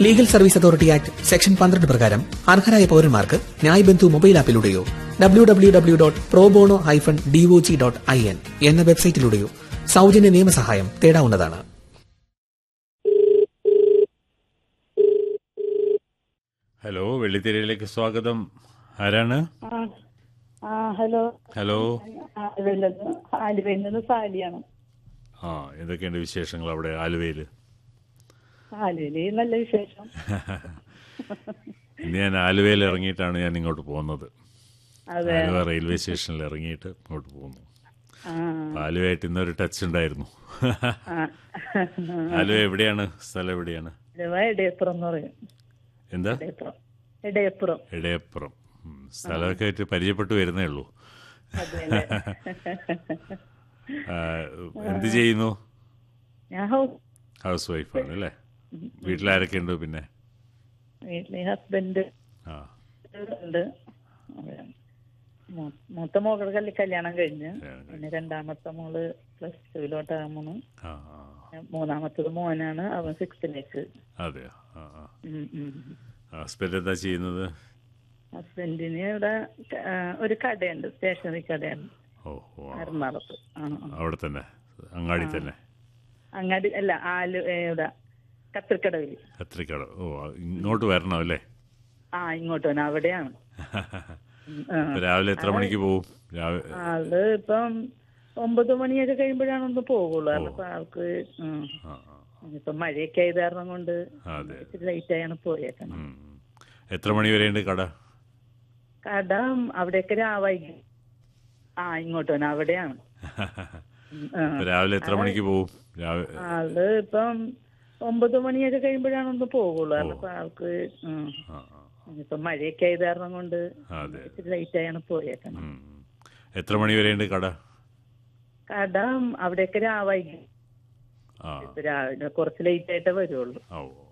Legal service authority act section പന്ത്രണ്ട് പ്രകാരം അർഹരായ പൌരന്മാർക്ക് ന്യായ് ബന്ധു മൊബൈൽ ആപ്പിലൂടെയോ W W W dot pro bono hyphen D O J dot I N എന്ന വെബ്സൈറ്റിലൂടെയോ സൗജന്യ നിയമസഹായം തേടാവുന്നതാണ് ഹലോ വെള്ളിത്തിരയിലേക്ക് സ്വാഗതം ആരാണ് ആ ആ ഹലോ ഹലോ ആലുവയിൽ നിന്ന് ആലുവയിൽ നിന്ന് സാലിയാണ് ആ എന്തൊക്കെയുണ്ട് വിശേഷങ്ങൾ അവിടെ ആലുവയിൽ ആലുവയിൽ നല്ല വിശേഷം ഇന്ന് ഞാൻ ആലുവയിൽ ഇറങ്ങിയിട്ടാണ് ഞാൻ ഇങ്ങോട്ട് പോകുന്നത് അതെ ആലുവ റെയിൽവേ സ്റ്റേഷനിൽ ഇറങ്ങിയിട്ട് ഇങ്ങോട്ട് പോകുന്നു ആ അപ്പൊ ആലുവയായിട്ട് ഇന്നൊരു ടച്ച് ഉണ്ടായിരുന്നു ആ. ആലുവ എവിടെയാണ് സ്ഥലം എവിടെയാണ് ആലുവ ഇടയപ്പുറം എന്ന് പറയും എന്താ ഇടയപ്പുറം ഇടയപ്പുറം ഇടയപ്പുറം ഉം, സ്ഥലമൊക്കെ ആയിട്ട് പരിചയപ്പെട്ടു വരുന്നേ ഉള്ളൂ അതെ അല്ലേ? ആ, എന്ത് ചെയ്യുന്നു ഞാൻ ഹൗസ് ഹൗസ് വൈഫാണ് അല്ലേ വീട്ടിലാരൊക്കെ ഉണ്ട് പിന്നെ വീട്ടിലെ ഹസ്ബൻഡ് ആ ഉണ്ട് അതെ. മൂ- മൂത്ത മോളുടെ കല്ല് കല്യാണം കഴിഞ്ഞ് കല്യാണം പിന്നെ രണ്ടാമത്തെ മോള് പ്ലസ് ടുവിലോട്ടാകുന്നു ആ ആ മൂന്നാമത്തത് മോനാണ് അവൻ സിക്സ്ത്തിലേക്ക് അതെയോ ആ ആ ഉം ഉം ഹസ്ബൻഡ് എന്താ ചെയ്യുന്നത് ഹസ്ബൻഡിന് ഇവിടെ ക- ആ, ഒരു കടയുണ്ട് സ്റ്റേഷനറി കടയുണ്ട് ഓ ഓ ആ. എറണാകുളത്ത് ആ, ആ. അവിടെ തന്നെ അങ്ങാടി തന്നെ അങ്ങാടി അല്ല ആലു ഏ, ഇവിടെ കത്തിരിക്കടവില് കത്രിക്കട ഓ ഇങ്ങോട്ട് വരണം അല്ലേ ആ ഇങ്ങോട്ട് വന്നെ അവിടെയാണ് ഉം, ആ. അപ്പൊ രാവിലെ എത്ര മണിക്ക് പോകും രാവിലെ ആള് ഇപ്പം ഒമ്പത് മണിയൊക്കെ കഴിയുമ്പോഴാണ് ഒന്ന് പോകുള്ളൂ കാരണം ഇപ്പൊ ആൾക്ക് ഉം. ആ ആ ഇപ്പൊ മഴയൊക്കെ ആയത് കാരണം കൊണ്ട് അതെ ഇച്ചിരി ലൈറ്റ് ആയാണ് പോയേക്കണം ഉം. എത്ര മണി വരെയുണ്ട് കട കട അവിടെയൊക്കെ രാവായി ആ ഇങ്ങോട്ട് വന്നെ അവിടെയാണ് ഉം, ആ. അപ്പൊ രാവിലെ എത്ര മണിക്ക് പോകും രാവിലെ ആള് ഇപ്പം ഒമ്പത് മണിയൊക്കെ കഴിയുമ്പോഴാണ് ഒന്ന് പോകുള്ളൂ കാരണം ഇപ്പൊ ആൾക്ക് ഉം. ആ ആ ഇപ്പൊ മഴയൊക്കെ ആയത് കാരണം കൊണ്ട് അതെ ഇച്ചിരി ലൈറ്റ് ആയാണ് പോയേക്കണം ഉം. എത്ര മണി വരെയുണ്ട് കട കട അവിടെയൊക്കെ രാവായി ആ ഇപ്പൊ രാവിലെ കുറച്ച് ലേറ്റ് ആയിട്ടേ വരുള്ളൂ ഓ ഓ